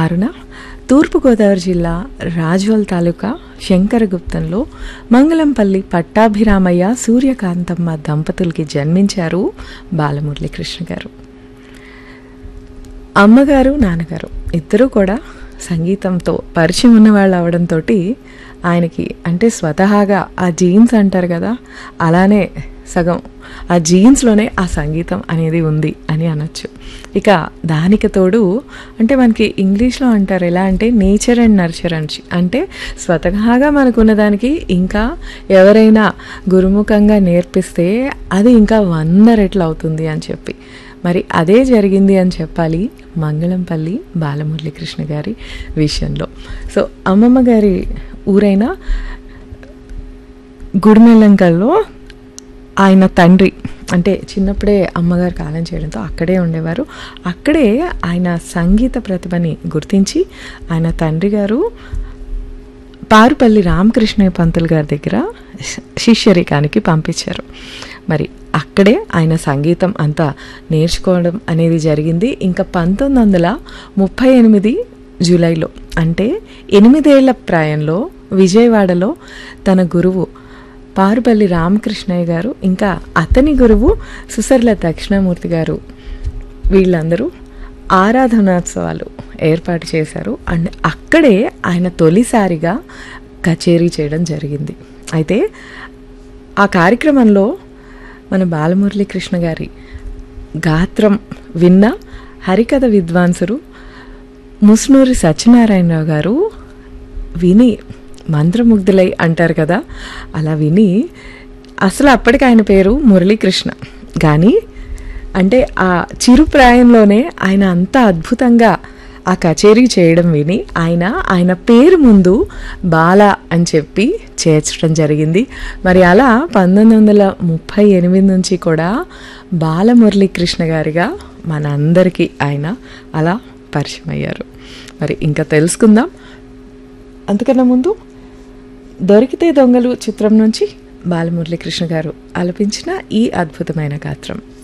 అరుణ తూర్పుగోదావరి జిల్లా రాజ్వల్ తాలూకా శంకరగుప్తంలో మంగళంపల్లి పట్టాభిరామయ్య సూర్యకాంతమ్మ దంపతులకి జన్మించారు బాలమురళీకృష్ణ గారు అమ్మగారు నాన్నగారు ఇద్దరూ కూడా సంగీతంతో పరిచయం ఉన్నవాళ్ళు అవడంతో ఆయనకి అంటే స్వతహాగా ఆ జీన్స్ అంటారు కదా అలానే సగం ఆ జీన్స్లోనే ఆ సంగీతం అనేది ఉంది అని అనొచ్చు ఇక దానికి తోడు అంటే మనకి ఇంగ్లీష్లో అంటారు ఎలా అంటే నేచర్ అండ్ నర్చర్ అని అంటే స్వతహాగా మనకున్న దానికి ఇంకా ఎవరైనా గురుముఖంగా నేర్పిస్తే అది ఇంకా వంద రెట్లు అవుతుంది అని చెప్పి మరి అదే జరిగింది అని చెప్పాలి మంగళంపల్లి బాలమురళీకృష్ణ గారి విషయంలో సో అమ్మమ్మ గారి ఊరైన గుడిమెల్లంకల్లో ఆయన తండ్రి అంటే చిన్నప్పుడే అమ్మగారు కాలం చేయడంతో అక్కడే ఉండేవారు అక్కడే ఆయన సంగీత ప్రతిభని గుర్తించి ఆయన తండ్రి గారు పారుపల్లి రామకృష్ణయ్య పంతులు గారి దగ్గర శిష్యరికానికి పంపించారు మరి అక్కడే ఆయన సంగీతం అంతా నేర్చుకోవడం అనేది జరిగింది ఇంకా పంతొమ్మిది వందల ముప్పై ఎనిమిది జూలైలో అంటే ఎనిమిదేళ్ల ప్రాయంలో విజయవాడలో తన గురువు పారుపల్లి రామకృష్ణయ్య గారు ఇంకా అతని గురువు సుసర్ల దక్షిణామూర్తి గారు వీళ్ళందరూ ఆరాధనోత్సవాలు ఏర్పాటు చేశారు అండ్ అక్కడే ఆయన తొలిసారిగా కచేరీ చేయడం జరిగింది అయితే ఆ కార్యక్రమంలో మన బాలమురళీకృష్ణ గారి గాత్రం విన్న హరికథ విద్వాంసుడు ముస్నూరి సత్యనారాయణరావు గారు విని మంత్రముగ్ధులై అంటారు కదా అలా విని అసలు అప్పటికి ఆయన పేరు మురళీకృష్ణ కానీ అంటే ఆ చిరు ప్రాయంలోనే ఆయన అంత అద్భుతంగా ఆ కచేరీ చేయడం విని ఆయన ఆయన పేరు ముందు బాల అని చెప్పి చేర్చడం జరిగింది మరి అలా పంతొమ్మిది వందల ముప్పై ఎనిమిది నుంచి కూడా బాలమురళీకృష్ణ గారిగా మనందరికీ ఆయన అలా పరిచయం అయ్యారు మరి ఇంకా తెలుసుకుందాం అంతకన్నా ముందు దొరికితే దొంగలు చిత్రం నుంచి బాలమురళీకృష్ణ గారు ఆలపించిన ఈ అద్భుతమైన గాత్రం